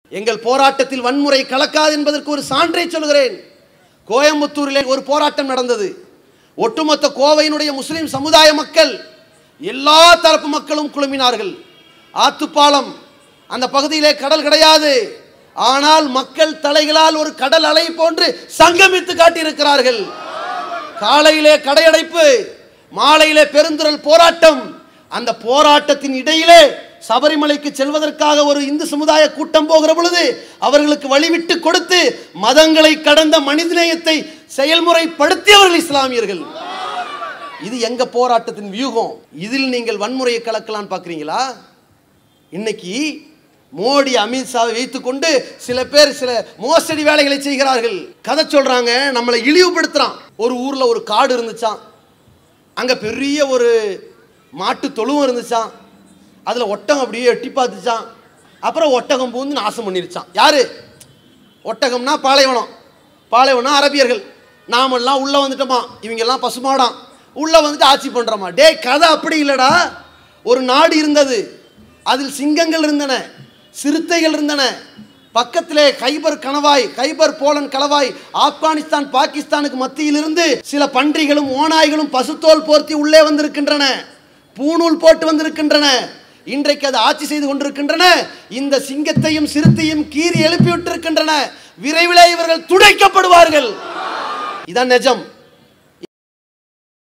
எங்கள் போராட்டத்தில் வன்முறை கலக்காது என்பதற்கு ஒரு சான்றை சொல்கிறேன் கோயம்புத்தூரிலே ஒரு போராட்டம் நடந்தது ஒட்டுமொத்த கோவையினுடைய முஸ்லிம் சமுதாய மக்கள் எல்லா தரப்பு மக்களும் குழுமினார்கள் ஆத்துப்பாலம் அந்த பகுதியிலே கடல் கிடையாது ஆனால் மக்கள் தலைகளால் ஒரு கடல் அலை போன்று சங்கமித்து காட்டியிருக்கிறார்கள் காலையிலே கடையடைப்பு மாலையிலே பெருந்திரல் போராட்டம் அந்த போராட்டத்தின் இடையிலே சபரிமலைக்கு செல்வதற்காக ஒரு இந்து சமுதாய கூட்டம் போகிற பொழுது அவர்களுக்கு வழிவிட்டு கொடுத்து மதங்களை கடந்த மனிதநேயத்தை செயல்முறைப்படுத்தியவர்கள் இஸ்லாமியர்கள் இது எங்க போராட்டத்தின் வியூகம் இதில் நீங்கள் வன்முறையை கலக்கலான்னு பார்க்குறீங்களா இன்னைக்கு மோடி அமித்ஷாவை வைத்துக்கொண்டு சில பேர் சில மோசடி வேலைகளை செய்கிறார்கள் கதை சொல்றாங்க நம்மளை இழிவுபடுத்துறான் ஒரு ஊர்ல ஒரு காடு இருந்துச்சான் அங்க பெரிய ஒரு மாட்டு தொழுவம் இருந்துச்சான் அதுல ஒட்டகம் அப்படியே எட்டி பார்த்துச்சான் அப்புறம் ஒட்டகம் பூந்து நாசம் பண்ணிருச்சான் யாரு ஒட்டகம்னா பாலைவனம் பாலைவனம் அரபியர்கள் நாமெல்லாம் உள்ள வந்துட்டோமா இவங்கெல்லாம் பசுமாடாம் உள்ள வந்துட்டு ஆட்சி பண்றோமா டேய் கதை அப்படி இல்லடா ஒரு நாடு இருந்தது அதில் சிங்கங்கள் இருந்தன சிறுத்தைகள் இருந்தன பக்கத்திலே கைபர் கணவாய் கைபர் போலன் கணவாய் ஆப்கானிஸ்தான் பாகிஸ்தானுக்கு மத்தியிலிருந்து சில பன்றிகளும் ஓநாய்களும் பசுத்தோல் போர்த்தி உள்ளே வந்திருக்கின்றன பூணூல் போட்டு வந்திருக்கின்றன இன்றைக்கு அது ஆட்சி செய்து கொண்டிருக்கின்றன இந்த சிங்கத்தையும் சிறுத்தையும் கீறி எழுப்பி விட்டிருக்கின்றன விரைவிலே இவர்கள் துடைக்கப்படுவார்கள் இதான் நிஜம்